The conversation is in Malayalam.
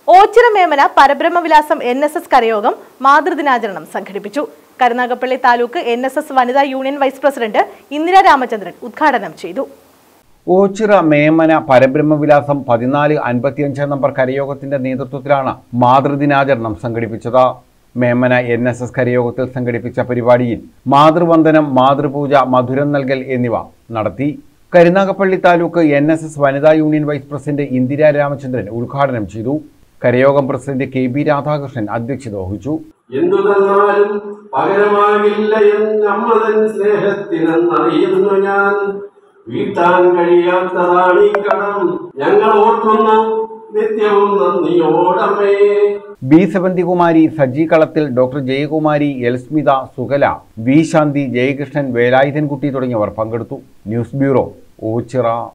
Ochira Memana Parabrahmavilasam N S S കരയോഗം മാതൃദിനാചരണം സംഘടിപ്പിച്ചു Karunagappally taluk N S S വനിതാ union vice president Indira Ramachandran ഉദ്ഘാടനം ചെയ്തു ഓച്ചിറ മേമന പരബ്രഹ്മവിലാസം പതിനാല് അൻപത്തിയഞ്ച് നമ്പർ കരയോഗത്തിന്റെ നേതൃത്വത്തിലാണ് മാതൃദിനാചരണം സംഘടിപ്പിച്ചത് മേമന എൻ എസ് എസ് കരയോഗത്തിൽ സംഘടിപ്പിച്ച പരിപാടിയിൽ മാതൃവന്ദനം മാതൃപൂജ മധുരം നൽകൽ എന്നിവ നടത്തി Karunagappally taluk N S S വനിതാ union vice president Indira Ramachandran ഉദ്ഘാടനം ചെയ്തു കരയോഗം പ്രസിഡന്റ് കെ ബി രാധാകൃഷ്ണൻ അധ്യക്ഷത വഹിച്ചു എന്തു തന്നാലും പകരമാകില്ല എന്നമ്മതൻ സ്നേഹത്തിനെന്നറിയുന്നു ഞാൻ വീട്ടാൻ കഴിയാത്തതാണ് ഈ കടം ഞങ്ങൾ ഓർക്കുന്നു നിത്യവും നന്ദിയോടമേ B Seventhikumari Saji Kalathil doctor Jayakumari Elsmitha Sukala V Shanthi Jayakrishnan Velayudhankutty തുടങ്ങിയവർ പങ്കെടുത്തു ന്യൂസ് ബ്യൂറോ ഓച്ചിറ